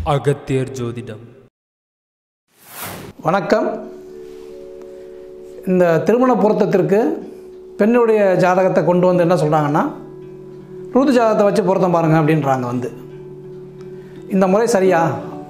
அகத்தியர் ஜோதிடம் வணக்கம் இந்த திருமண பொருத்தத்திற்கு பெண்ணுடைய ஜாதகத்தை கொண்டு வந்து என்ன சொல்கிறாங்கன்னா ருது ஜாதகத்தை வச்சு பொருத்தம் பாருங்கள் அப்படின்றாங்க வந்து இந்த முறை சரியா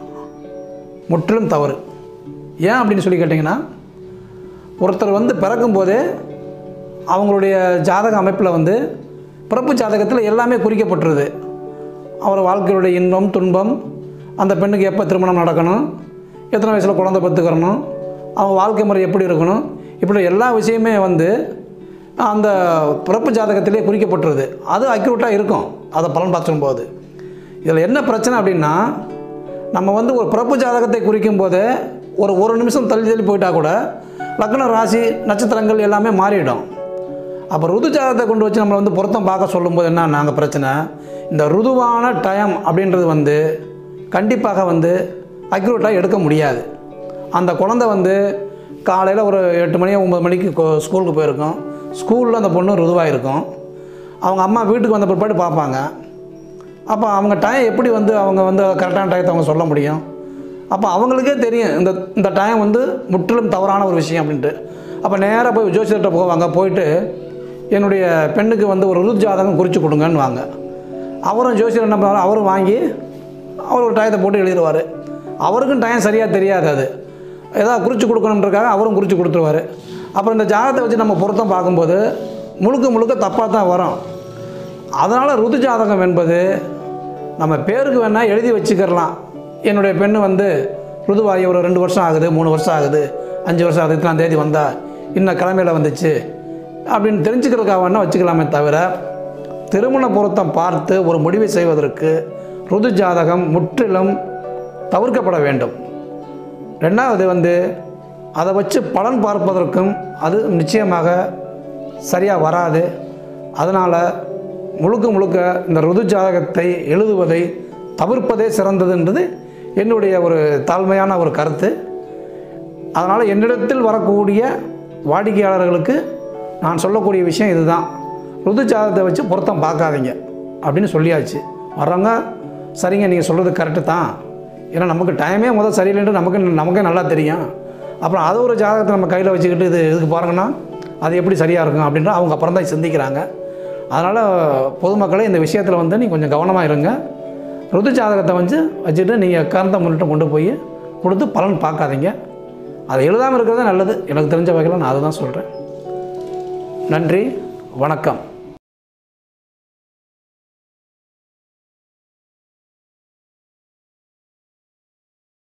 முற்றிலும் தவறு ஏன் அப்படின்னு சொல்லி கேட்டிங்கன்னா ஒருத்தர் வந்து பிறக்கும்போதே அவங்களுடைய ஜாதக அமைப்பில் வந்து பிறப்பு ஜாதகத்தில் எல்லாமே குறிக்கப்பட்டுருது அவர் வாழ்க்கையுடைய இன்பம் துன்பம் அந்த பெண்ணுக்கு எப்போ திருமணம் நடக்கணும் எத்தனை வயசில் குழந்தை பெற்றுக்கிறணும் அவங்க வாழ்க்கை முறை எப்படி இருக்கணும் இப்படி எல்லா விஷயமே வந்து அந்த பிறப்பு ஜாதகத்திலே குறிக்கப்பட்டுருது அது அக்யூரேட்டாக இருக்கும் அதை பலன் பார்த்துக்கும் போது இதில் என்ன பிரச்சனை அப்படின்னா நம்ம வந்து ஒரு பிறப்பு ஜாதகத்தை குறிக்கும் போது ஒரு ஒரு நிமிஷம் தள்ளி தள்ளி போயிட்டா கூட லக்ன ராசி நட்சத்திரங்கள் எல்லாமே மாறிடும் அப்போ ருது ஜாதகத்தை கொண்டு வச்சு நம்மளை வந்து பொருத்தம் பார்க்க சொல்லும்போது என்ன நாங்கள் பிரச்சனை இந்த ருதுவான டைம் அப்படின்றது வந்து கண்டிப்பாக வந்து அக்யூரேட்டாக எடுக்க முடியாது அந்த குழந்தை வந்து காலையில் ஒரு எட்டு மணி ஒம்பது மணிக்கு கொ- ஸ்கூலுக்கு போயிருக்கோம் ஸ்கூலில் அந்த பொண்ணு ருதுவாக இருக்கும் அவங்க அம்மா வீட்டுக்கு வந்த பிற்பாடு பார்ப்பாங்க அப்போ அவங்க டைம் எப்படி வந்து அவங்க வந்து கரெக்டான டயத்தை அவங்க சொல்ல முடியும் அப்போ அவங்களுக்கே தெரியும் இந்த இந்த டைம் வந்து முற்றிலும் தவறான ஒரு விஷயம் அப்படின்ட்டு அப்போ நேராக போய் ஜோசியர்கிட்ட போவாங்க போயிட்டு என்னுடைய பெண்ணுக்கு வந்து ஒரு ருத் ஜாதகம் குறித்து கொடுங்கன்னு வாங்க அவரும் ஜோசியர் என்ன பண்ணுவார் அவரும் வாங்கி அவர் ஒரு டயத்தை போட்டு எழுதிடுவார் அவருக்கும் டைம் சரியாக தெரியாது அது ஏதாவது குறித்து கொடுக்கணுன்றக்காக அவரும் குறித்து கொடுத்துருவாரு அப்புறம் இந்த ஜாதகத்தை வச்சு நம்ம பொருத்தம் பார்க்கும்போது முழுக்க முழுக்க தப்பாக தான் வரும் அதனால் ருது ஜாதகம் என்பது நம்ம பேருக்கு வேணால் எழுதி வச்சுக்கிறலாம் என்னுடைய பெண்ணு வந்து ருதுவாகி ஒரு ரெண்டு வருஷம் ஆகுது மூணு வருஷம் ஆகுது அஞ்சு வருஷம் ஆகுது இத்தனாம் தேதி வந்தா இன்ன கிழமையில் வந்துச்சு அப்படின்னு தெரிஞ்சுக்கிறதுக்காக வேணால் வச்சுக்கலாமே தவிர திருமண பொருத்தம் பார்த்து ஒரு முடிவை செய்வதற்கு ருது ஜாதகம் முற்றிலும் தவிர்க்கப்பட வேண்டும் ரெண்டாவது வந்து அதை வச்சு பலன் பார்ப்பதற்கும் அது நிச்சயமாக சரியாக வராது அதனால் முழுக்க முழுக்க இந்த ருது ஜாதகத்தை எழுதுவதை தவிர்ப்பதே சிறந்ததுன்றது என்னுடைய ஒரு தாழ்மையான ஒரு கருத்து அதனால் என்னிடத்தில் வரக்கூடிய வாடிக்கையாளர்களுக்கு நான் சொல்லக்கூடிய விஷயம் இதுதான் ருது ஜாதகத்தை வச்சு பொருத்தம் பார்க்காதீங்க அப்படின்னு சொல்லியாச்சு வர்றவங்க சரிங்க நீங்கள் சொல்கிறது கரெக்டு தான் ஏன்னா நமக்கு டைமே முதல் சரியில்லைன்ட்டு நமக்கு நமக்கே நல்லா தெரியும் அப்புறம் அது ஒரு ஜாதகத்தை நம்ம கையில் வச்சுக்கிட்டு இது இதுக்கு பாருங்கன்னா அது எப்படி சரியாக இருக்கும் அப்படின்ற அவங்க அப்புறம் தான் சிந்திக்கிறாங்க அதனால் பொதுமக்களே இந்த விஷயத்தில் வந்து நீங்கள் கொஞ்சம் கவனமாக இருங்க ருது ஜாதகத்தை வந்து வச்சுட்டு நீங்கள் கரந்த முன்னிட்டு கொண்டு போய் கொடுத்து பலன் பார்க்காதீங்க அதை எழுதாமல் இருக்கிறது நல்லது எனக்கு தெரிஞ்ச வகையில் நான் அதை தான் சொல்கிறேன் நன்றி வணக்கம்